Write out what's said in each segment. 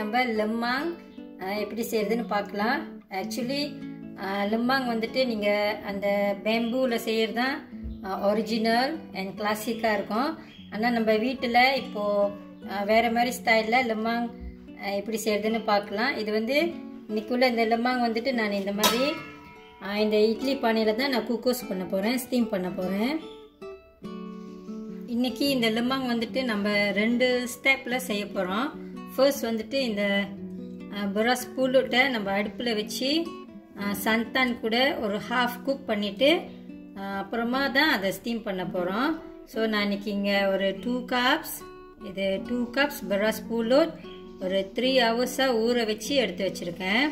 நம்ம லெம்மாங் அஹ், எப்படி செய்யறதுன்னு பார்க்கலாம் ஆக்சுவலி லெம்மாங் வந்துட்டு நீங்கள் அந்த பேம்பூவில் செய்கிறது தான் ஒரிஜினல் அண்ட் கிளாசிக்காக இருக்கும் ஆனால் நம்ம வீட்டில் இப்போது வேறு மாதிரி ஸ்டைலில் லெம்மாங் அஹ், எப்படி செய்யறதுன்னு பார்க்கலாம் இது வந்து இன்னைக்குள்ள இந்த லெம்மாங் வந்துட்டு நான் இந்த மாதிரி அஹ், இந்த இட்லி பானையில் தான் நான் குக்கோஸ் பண்ண போகிறேன் ஸ்டீம் பண்ண போகிறேன் இன்னைக்கு இந்த லெம்மாங் வந்துட்டு நம்ம ரெண்டு ஸ்டெப்பில் செய்ய போகிறோம் ஃபர்ஸ்ட் வந்துட்டு இந்த புராஸ் புல்லுட்டை நம்ம அடுப்பில் வச்சு அஹ், சந்தான் கூட ஒரு ஹாஃப் குக் பண்ணிவிட்டு அப்புறமா தான் அதை ஸ்டீம் பண்ண போகிறோம் ஸோ நான் இன்னைக்கு இங்கே ஒரு டூ கப்ஸ் இது டூ கப்ஸ் பராஸ் புல்லோட் ஒரு த்ரீ ஹவர்ஸாக ஊற வச்சு எடுத்து வச்சுருக்கேன்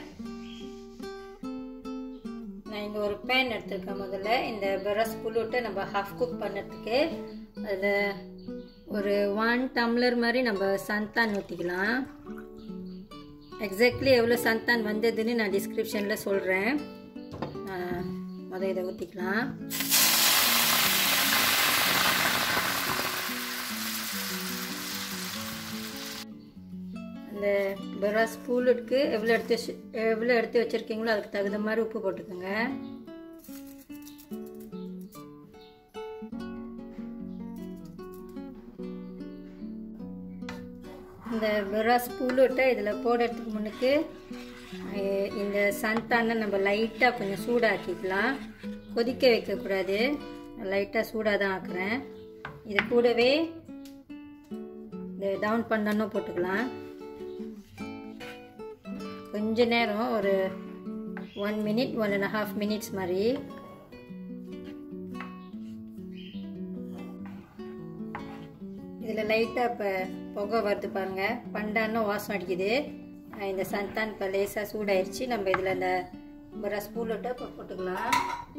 நான் இங்கே ஒரு பேன் எடுத்திருக்கேன் முதல்ல இந்த பரஸ் புல்லுட்டை நம்ம ஹாஃப் குக் பண்ணுறதுக்கு அதில் ஒரு ஒன் டம்ளர் மாதிரி நம்ம சந்தான் ஊற்றிக்கலாம் எக்ஸாக்ட்லி எவ்வளோ சந்தான் வந்ததுன்னு நான் டிஸ்கிரிப்ஷனில் சொல்கிறேன் முதல் இதை ஊற்றிக்கலாம் அந்த பராஸ் பூலுக்கு எவ்வளோ எடுத்து வச்சு எவ்வளோ எடுத்து வச்சுருக்கீங்களோ அதுக்கு தகுந்த மாதிரி உப்பு போட்டுக்கோங்க இந்த பராஸ் பூலுட்டை இதில் போடுறதுக்கு முன்னுக்கு அஹ், இந்த சந்தானை நம்ம லைட்டாக கொஞ்சம் சூடாக்கிக்கலாம் கொதிக்க வைக்கக்கூடாது லைட்டாக சூடாக தான் ஆக்குறேன் இது கூடவே இந்த டவுன் பண்ணணும் போட்டுக்கலாம் கொஞ்ச நேரம் ஒரு one minute one and half minutes மாதிரி இதில் லைட்டாக இப்போ புகை வருது பாருங்க பண்டான்னு வாசம் அடிக்குது அஹ் இந்த சந்தான் இப்போ லேசாக சூடாயிருச்சு நம்ம இதில் இந்த ஒரு ஸ்பூன் விட்டு இப்போ போட்டுக்கலாம்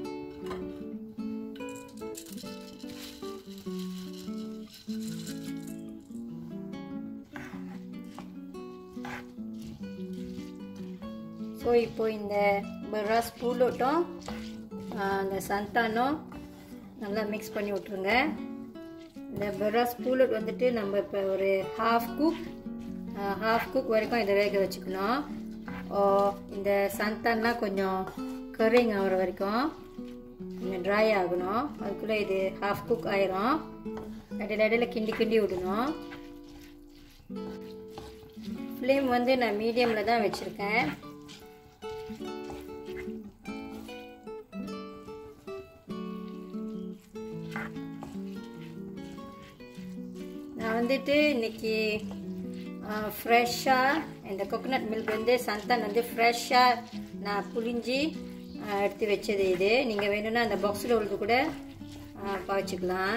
ஸோ இப்போ இந்த பராஸ் பூலோட்டும் அந்த சந்தானம் நல்லா மிக்ஸ் பண்ணி விட்ருங்க இந்த பராஸ் பூலோட் வந்துட்டு நம்ம இப்போ ஒரு ஹாஃப் குக் ஹாஃப் குக் வரைக்கும் இதை வேக வச்சுக்கணும் ஓ, இந்த சந்தான்லாம் கொஞ்சம் கரிங் ஆகிற வரைக்கும் கொஞ்சம் ட்ரை ஆகணும் அதுக்குள்ளே இது ஹாஃப் குக் ஆயிரும் இடையில இடையில கிண்டி கிண்டி விடணும் ஃப்ளேம் வந்து நான் மீடியமில் தான் வச்சுருக்கேன் நான் வந்துட்டு இன்னைக்கு ஃப்ரெஷ்ஷாக இந்த கோகோனட் மில்க் வந்து சந்தான் வந்து ஃப்ரெஷ்ஷாக நான் புளிஞ்சி ஆ, எடுத்து வச்சது இது நீங்கள் வேணும்னா அந்த பாக்ஸில் உள்ளது கூட ஆ, பாய்ச்சிக்கலாம்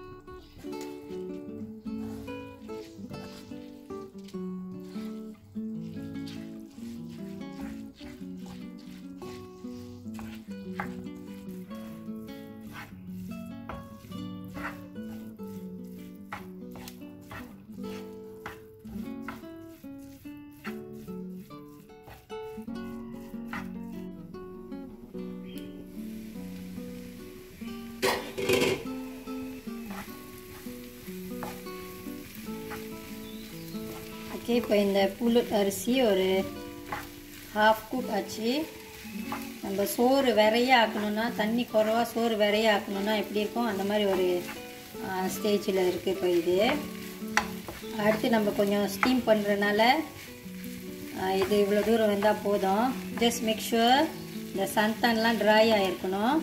ஓகே இப்போ இந்த புழு அரிசி ஒரு ஹாஃப் குக் ஆச்சு நம்ம சோறு விரைய ஆக்கணும்னா தண்ணி குறவா சோறு விரைய ஆக்கணும்னா எப்படி இருக்கும் அந்த மாதிரி ஒரு ஸ்டேஜில் இருக்குது இப்போ இது அடுத்து நம்ம கொஞ்சம் ஸ்டீம் பண்ணுறதுனால இது இவ்வளோ தூரம் வந்தால் போதும் ஜஸ்ட் மேக் ஷுர் இந்த சந்தான்லாம் ட்ரை ஆகிருக்கணும்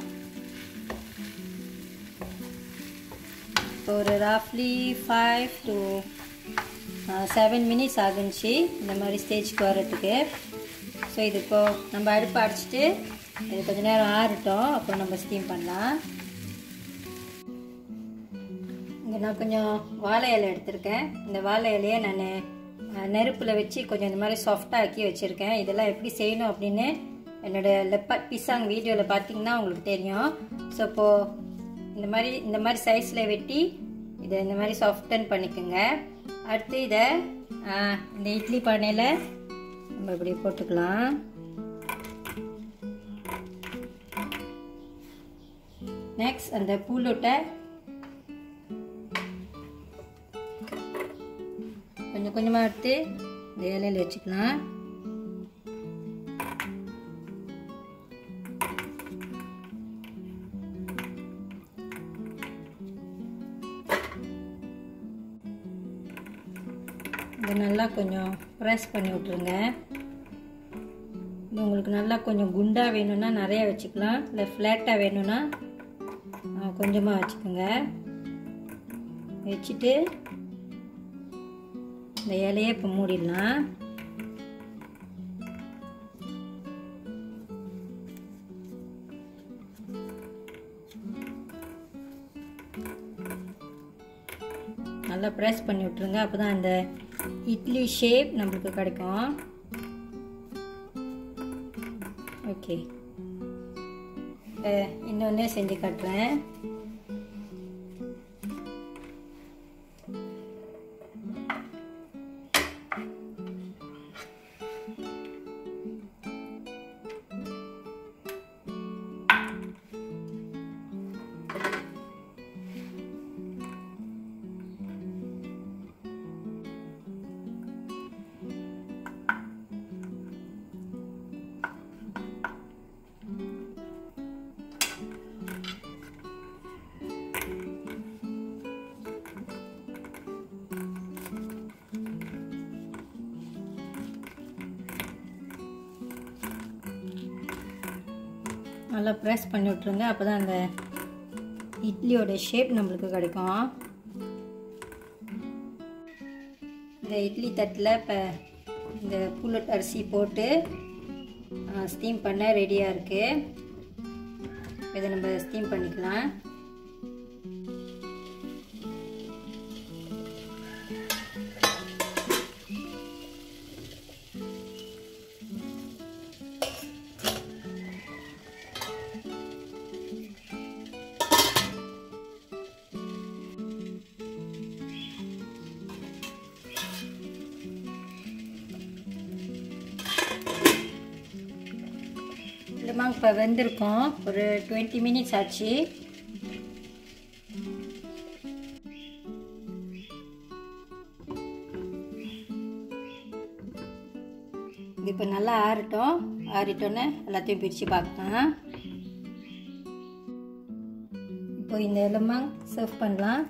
ஒரு ராஃப்லி ஃபைவ் டு செவன் மினிட்ஸ் ஆகுச்சு இந்த மாதிரி ஸ்டேஜ்க்கு வர்றதுக்கு ஸோ இது இப்போ நம்ம அடுப்பு அடிச்சிட்டு இது கொஞ்ச நேரம் ஆறட்டும் அப்போ நம்ம ஸ்டீம் பண்ணலாம் இங்கே நான் கொஞ்சம் வாழை இலை எடுத்திருக்கேன் இந்த வாழை இலையை நான் நெருப்பில் வச்சு கொஞ்சம் இந்த மாதிரி சாஃப்டாக ஆக்கி வச்சுருக்கேன் இதெல்லாம் எப்படி செய்யணும் அப்படின்னு என்னோடய லெப்பட் பிசாங் வீடியோவில் பார்த்தீங்கன்னா உங்களுக்கு தெரியும் ஸோ இப்போது இந்த மாதிரி இந்த மாதிரி சைஸில் வெட்டி இதை இந்த மாதிரி சாஃப்டன் பண்ணிக்கோங்க அடுத்து இதை இந்த இட்லி பானையில் நம்ம இப்படி போட்டுக்கலாம் நெக்ஸ்ட் அந்த பூலோட்டை கொஞ்சம் கொஞ்சமாக எடுத்து இந்த இலையில் வச்சுக்கலாம் இது நல்லா கொஞ்சம் ப்ரெஸ் பண்ணி விட்ருங்க இது உங்களுக்கு நல்லா கொஞ்சம் குண்டாக வேணும்னா நிறையா வச்சுக்கலாம் இல்லை ஃப்ளாட்டாக வேணும்னா கொஞ்சமாக வச்சுக்கோங்க வச்சுட்டு இந்த இலையை இப்போ மூடிடலாம் நல்லா ப்ரெஸ் பண்ணி விட்ருங்க அப்போ தான் அந்த இட்லி ஷேப் நம்மளுக்கு கிடைக்கும் ஓகே இன்னொன்று செஞ்சு காட்டுறேன் நல்லா ப்ரெஸ் பண்ணி விட்ருங்க அப்போ தான் அந்த இட்லியோட ஷேப் நம்மளுக்கு கிடைக்கும் இந்த இட்லி தட்டில் இப்போ இந்த புல்லட் அரிசி போட்டு ஸ்டீம் பண்ண ரெடியாக இருக்குது இதை நம்ம ஸ்டீம் பண்ணிக்கலாம் லெமாங் இப்போ வெந்திருக்கோம் ஒரு டுவெண்ட்டி மினிட்ஸ் ஆச்சு இது இப்போ நல்லா ஆறட்டும் ஆறிட்டோன்னே எல்லாத்தையும் பிரித்து பார்க்கலாம் இப்போ இந்த லெமாங் சர்வ் பண்ணலாம்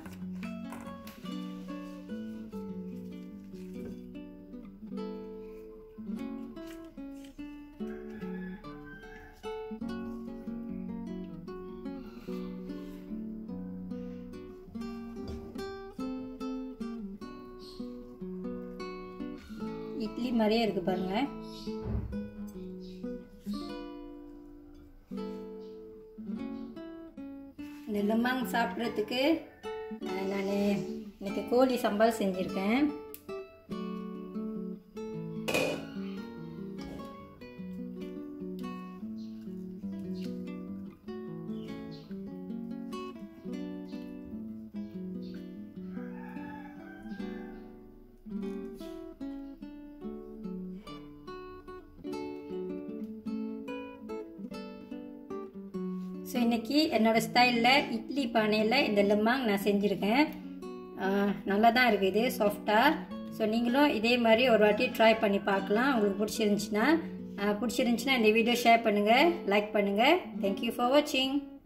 இட்லி மாதிரியே இருக்கு பாருங்க இந்த லெமாங் சாப்பிட்றதுக்கு நான் இன்னைக்கு கோழி சம்பால் செஞ்சுருக்கேன் ஸோ இன்றைக்கி என்னோடய ஸ்டைலில் இட்லி பானையில் இந்த லெமாங் நான் செஞ்சுருக்கேன் நல்லா தான் இருக்குது சாஃப்டாக ஸோ நீங்களும் இதே மாதிரி ஒரு வாட்டி ட்ரை பண்ணி பார்க்கலாம் உங்களுக்கு பிடிச்சிருந்துச்சின்னா பிடிச்சிருந்துச்சின்னா இந்த வீடியோ ஷேர் பண்ணுங்கள் லைக் பண்ணுங்கள் தேங்க்யூ ஃபார் வாட்சிங்